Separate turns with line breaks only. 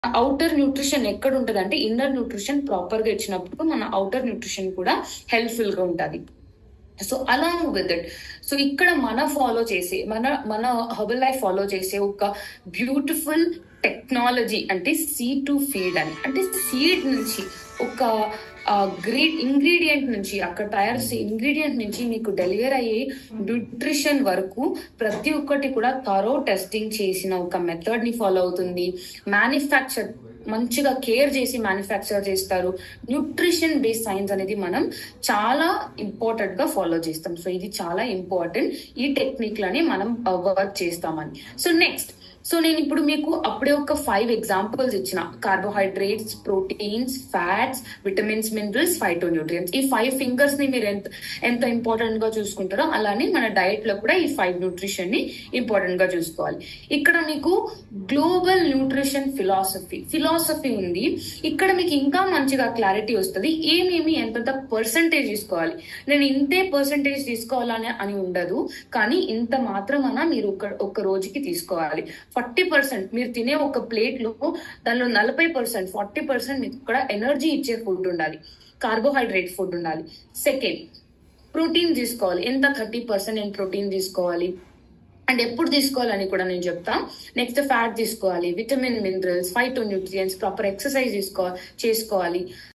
outer nutrition ఎక్కడ ఉంటది అంటే ఇన్నర్ న్యూట్రిషన్ ప్రాపర్ గా ఇచ్చినప్పుడు మన అవుటర్ న్యూట్రిషన్ కూడా హెల్ప్ఫుల్ గా ఉంటది so along with it so ఇక్కడ మన ఫాలో చేసే మన మన హబల్ లైఫ్ ఫాలో చేసే ఒక బ్యూటిఫుల్ టెక్నాలజీ అంటే సీడ్ టు ఫీడ్ అని అంటే సీడ్ నుంచి ఒక గ్రేట్ ఇంగ్రీడియంట్ నుంచి అక్కడ తయారు చేసే ఇంగ్రీడియంట్ నుంచి మీకు డెలివర్ అయ్యే న్యూట్రిషన్ వరకు ప్రతి ఒక్కటి కూడా థరో టెస్టింగ్ చేసిన ఒక మెథడ్ ని ఫాలో అవుతుంది మ్యానుఫ్యాక్చర్ మంచిగా కేర్ చేసి మ్యానుఫ్యాక్చర్ చేస్తారు న్యూట్రిషన్ బేస్డ్ సైన్స్ అనేది మనం చాలా ఇంపార్టెంట్ గా ఫాలో చేస్తాం సో ఇది చాలా ఇంపార్టెంట్ ఈ టెక్నిక్ లని మనం వర్క్ చేస్తామని సో నెక్స్ట్ సో నేను ఇప్పుడు మీకు అప్పుడే ఒక ఫైవ్ ఎగ్జాంపుల్స్ ఇచ్చిన carbohydrates proteins fats vitamins minerals phytonutrients ఈ ఫైవ్ ఫింగర్స్ ని మీరు ఎంత ఎంత ఇంపార్టెంట్ గా చూసుకుంటారో అలానే మన డైట్ లో కూడా ఈ ఫైవ్ న్యూట్రిషన్ ని ఇంపార్టెంట్ గా చూసుకోవాలి ఇక్కడ మీకు గ్లోబల్ న్యూట్రిషన్ ఫిలాసఫీ ఫిలాసఫీ ఉంది ఇక్కడ మీకు ఇంకా మంచిగా క్లారిటీ వస్తుంది ఏమేమి ఎంత పర్సంటేజ్ తీసుకోవాలి నేను ఇంతే పర్సంటేజ్ తీసుకోవాలని అని ఉండదు కానీ ఇంత మాత్రమన్నా మీరు ఒక ఒక రోజుకి తీసుకోవాలి ఫార్టీ పర్సెంట్ మీరు తినే ఒక ప్లేట్ లో దానిలో నలభై పర్సెంట్ ఫార్టీ పర్సెంట్ మీకు ఇక్కడ ఎనర్జీ ఇచ్చే ఫుడ్ ఉండాలి కార్బోహైడ్రేట్ ఫుడ్ ఉండాలి సెకండ్ ప్రోటీన్ తీసుకోవాలి ఎంత థర్టీ పర్సెంట్ నేను ప్రోటీన్ తీసుకోవాలి అండ్ ఎప్పుడు తీసుకోవాలని కూడా నేను చెప్తా నెక్స్ట్ ఫ్యాట్ తీసుకోవాలి vitamin minerals phytonutrients proper exercise తీసుకోవాలి చేసుకోవాలి